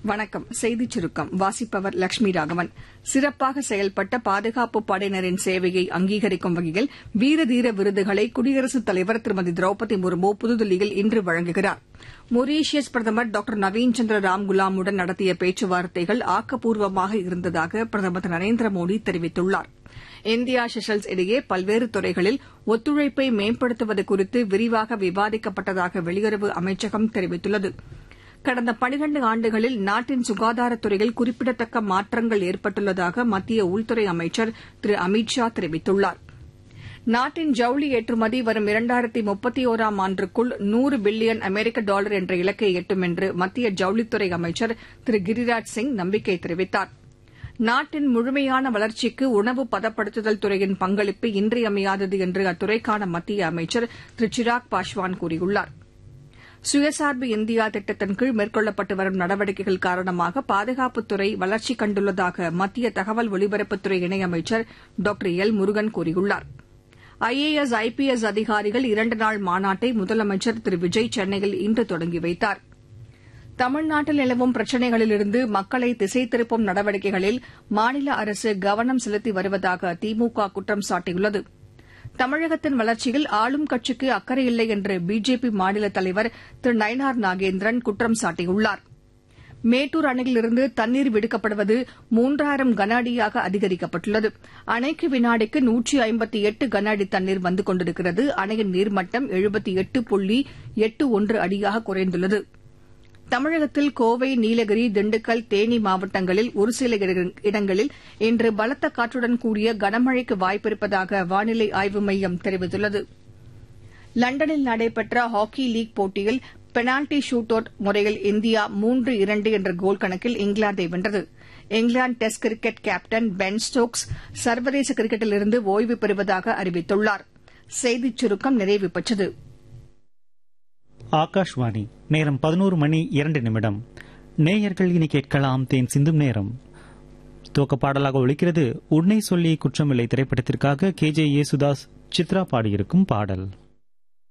வணக்கம் செய்திச் சுருக்கம் வாசிப்பவர் லட்சுமி ராகவன் சிறப்பாக செயல்பட்ட பாதுகாப்பு படையினரின் சேவையை அங்கீகரிக்கும் வகையில் வீர தீர விருதுகளை குடியரசுத் தலைவர் திருமதி திரௌபதி முர்மு புதுதில்லியில் இன்று வழங்குகிறார் மொரீஷியஸ் பிரதமர் டாக்டர் நவீன் சந்திர ராம்குலாமுடன் நடத்திய பேச்சுவார்த்தைகள் ஆக்கப்பூர்வமாக இருந்ததாக பிரதமர் திரு நரேந்திர மோடி தெரிவித்துள்ளார் இந்தியா செஷல்ஸ் இடையே பல்வேறு துறைகளில் ஒத்துழைப்பை மேம்படுத்துவது குறித்து விரிவாக விவாதிக்கப்பட்டதாக வெளியுறவு அமைச்சகம் தெரிவித்துள்ளது கடந்த பனிரண்டு ஆண்டுகளில் நாட்டின் சுகாதாரத்துறையில் குறிப்பிடத்தக்க மாற்றங்கள் ஏற்பட்டுள்ளதாக மத்திய உள்துறை அமைச்சர் திரு அமித் ஷா தெரிவித்துள்ளார் நாட்டின் ஜவுளி ஏற்றுமதி வரும் இரண்டாயிரத்தி முப்பத்தி ஒராம் ஆண்டுக்குள் நூறு பில்லியன் அமெரிக்க டாலர் என்ற இலக்கை எட்டும் என்று மத்திய ஜவுளித்துறை அமைச்சர் திரு கிரிராஜ் சிங் நம்பிக்கை தெரிவித்தார் நாட்டின் முழுமையான வளர்ச்சிக்கு உணவு பதப்படுத்துதல் துறையின் பங்களிப்பு இன்றியமையாதது என்று அத்துறைக்கான மத்திய அமைச்சர் திரு சிராக் பாஸ்வான் கூறியுள்ளார் சுயசார்பு இந்தியா திட்டத்தின் கீழ் மேற்கொள்ளப்பட்டு வரும் நடவடிக்கைகள் காரணமாக பாதுகாப்புத்துறை வளர்ச்சி கண்டுள்ளதாக மத்திய தகவல் ஒலிபரப்புத்துறை இணையமைச்சர் டாக்டர் எல் முருகன் கூறியுள்ளார் ஐஏஎஸ் ஐபிஎஸ் அதிகாரிகள் இரண்டு நாள் மாநாட்டை முதலமைச்சர் திரு விஜய் சென்னையில் இன்று தொடங்கி வைத்தார் தமிழ்நாட்டில் நிலவும் பிரச்சினைகளிலிருந்து மக்களை திசை திருப்பும் நடவடிக்கைகளில் மாநில அரசு கவனம் செலுத்தி வருவதாக திமுக குற்றம் சாட்டியுள்ளது தமிழகத்தின் வளர்ச்சியில் ஆளும் கட்சிக்கு அக்கறையில்லை என்று பிஜேபி மாநில தலைவர் திரு நயனார் நாகேந்திரன் குற்றம் சாட்டியுள்ளார் மேட்டூர் அணையிலிருந்து தண்ணீர் விடுவிக்கப்படுவது மூன்றாயிரம் கன அடியாக அதிகரிக்கப்பட்டுள்ளது அணைக்கு வினாடிக்கு நூற்றி ஐம்பத்தி எட்டு கன அடி தண்ணீர் வந்து கொண்டிருக்கிறது அணையின் நீர்மட்டம் எழுபத்தி எட்டு புள்ளி எட்டு ஒன்று அடியாக குறைந்துள்ளது தமிழகத்தில் கோவை நீலகிரி திண்டுக்கல் தேனி மாவட்டங்களில் ஒருசில இடங்களில் இன்று பலத்த காற்றுடன் கூடிய கனமழைக்கு வாய்ப்பிருப்பதாக வானிலை ஆய்வு மையம் தெரிவித்துள்ளது லண்டனில் நடைபெற்ற ஹாக்கி லீக் போட்டியில் பெனால்டி ஷூட் அவுட் முறையில் இந்தியா மூன்று இரண்டு என்ற கோல் கணக்கில் இங்கிலாந்தை வென்றது England test cricket captain Ben Stokes சர்வதேச கிரிக்கெட்டிலிருந்து ஓய்வு பெறுவதாக அறிவித்துள்ளார் செய்திச் சுருக்கம் நிறைவு பெற்றது ஆகாஷ்வாணி நேரம் பதினோரு மணி இரண்டு நிமிடம் நேயர்கள் இனி கேட்கலாம் தேன் சிந்தும் நேரம் துவக்க பாடலாக ஒழிக்கிறது உன்னை சொல்லி குற்றமில்லை திரைப்படத்திற்காக கே ஜே யேசுதாஸ் சித்ரா பாடியிருக்கும் பாடல்